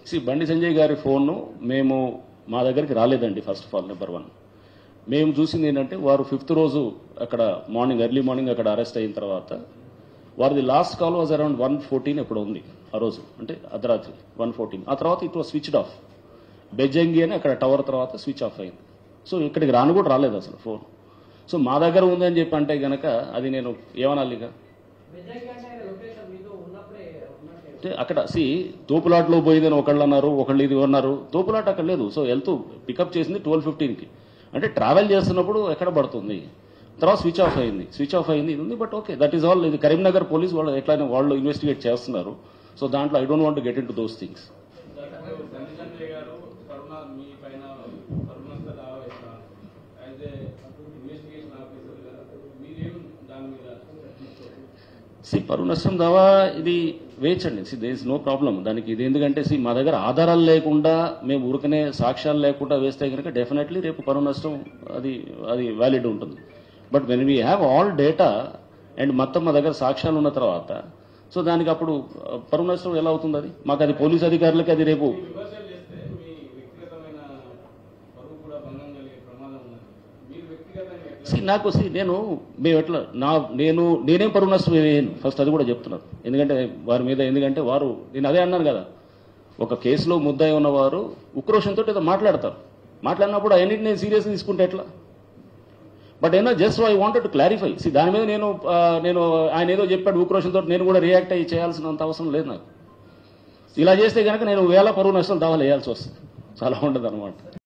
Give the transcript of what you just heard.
C బండి సంజయ్ గారి phone మేము మా దగ్గరికి రాలేదండి first of all number one మేము చూసింది ఏంటంటే వారు ఫిఫ్త్ రోజు అక్కడ మార్నింగ్ ఎర్లీ మార్నింగ్ అక్కడ అరెస్ట్ అయిన తర్వాత వారిది last call was around one fourteen ఎప్పుడు ఉంది ఆ రోజు అంటే అర్ధరాత్రి వన్ ఫోర్టీన్ ఆ తర్వాత it was switched off Bejjangi అని అక్కడ టవర్ తర్వాత స్విచ్ ఆఫ్ అయింది సో ఇక్కడికి రాను కూడా రాలేదు అసలు ఫోన్ సో మా దగ్గర ఉందని చెప్పి అంటే గనక అది నేను ఏమనాలి ఇక విజయ్ అంటే ఆయన లొకేషన్ మీతో ఉన్నప్పుడే ఉన్నట్టే అంటే అక్కడ సి తోపులాట్లో పోయిందని ఒకళ్ళు అన్నారు ఒకళ్ళు ఇది అన్నారు తోపులాట అక్కడ లేదు సో వెళ్తూ పికప్ చేసింది ట్వెల్వ్ ఫిఫ్టీన్కి అంటే ట్రావెల్ చేస్తున్నప్పుడు ఎక్కడ పడుతుంది తర్వాత స్విచ్ ఆఫ్ అయింది స్విచ్ ఆఫ్ అయింది ఇది ఉంది but okay that is all ఇది కరీంనగర్ పోలీస్ వాళ్ళు ఎట్లయినా వాళ్ళు ఇన్వెస్టిగేట్ చేస్తున్నారు సో దాంట్లో I don't want get into those things doctor Bandi Sanjay గారు కరుణ మీ పైన కరుణస్థ దావా వేస్తున్నారు యాజ్ ఏ ఇన్వెస్టిగేషన్ ఆఫీసర్గా మీరేం దాని మీద సి పరువు నష్టం దావా ఇది వేయచ్చండి see there is no problem దానికి ఇది ఎందుకంటే సి మా దగ్గర ఆధారాలు లేకుండా మేము ఊరికనే సాక్ష్యాలు లేకుండా వేస్తే కనుక డెఫినెట్లీ రేపు పరువు నష్టం అది అది వ్యాలిడ్ ఉంటుంది but when we have all data and మొత్తం మా దగ్గర సాక్ష్యాలు ఉన్న తర్వాత సో దానికి అప్పుడు ఆ, పరువు నష్టం ఎలా అవుతుంది అది మాకు అది పోలీస్ అధికారులకి అది రేపు మీ విమర్శలు చేస్తే మీ వ్యక్తిగతమైన పరువు కూడా భంగం కలిగే ప్రమాదం ఉన్నది మీరు వ్యక్తిగతంగా ఎట్లా సి నాకు సి నేను మేము ఎట్లా నా నేను నేనేం పరువు నష్టం వేయను ఫస్ట్ అది కూడా చెప్తున్నాను ఎందుకంటే వారి మీద ఎందుకంటే వారు నేను అదే అన్నాను కదా ఒక కేసులో ముద్దాయి ఉన్నవారు ఉక్రోషంతో ఏదో మాట్లాడతారు మాట్లాడినప్పుడు అన్నింటిని నేను సీరియస్ తీసుకుంటే ఎట్లా బట్ ఏదో just I wanted to clarify see దాని మీద నేను ఆ, నేను ఆయన ఏదో చెప్పాడు ఉక్రోషంతో నేను కూడా రియాక్ట్ అయ్యి చేయాల్సినంత అవసరం లేదు నాకు ఇలా చేస్తే కనుక నేను వేల పరువు నష్టం దావాలు వేయాల్సి వస్తుంది చాలా ఉండదు అనమాట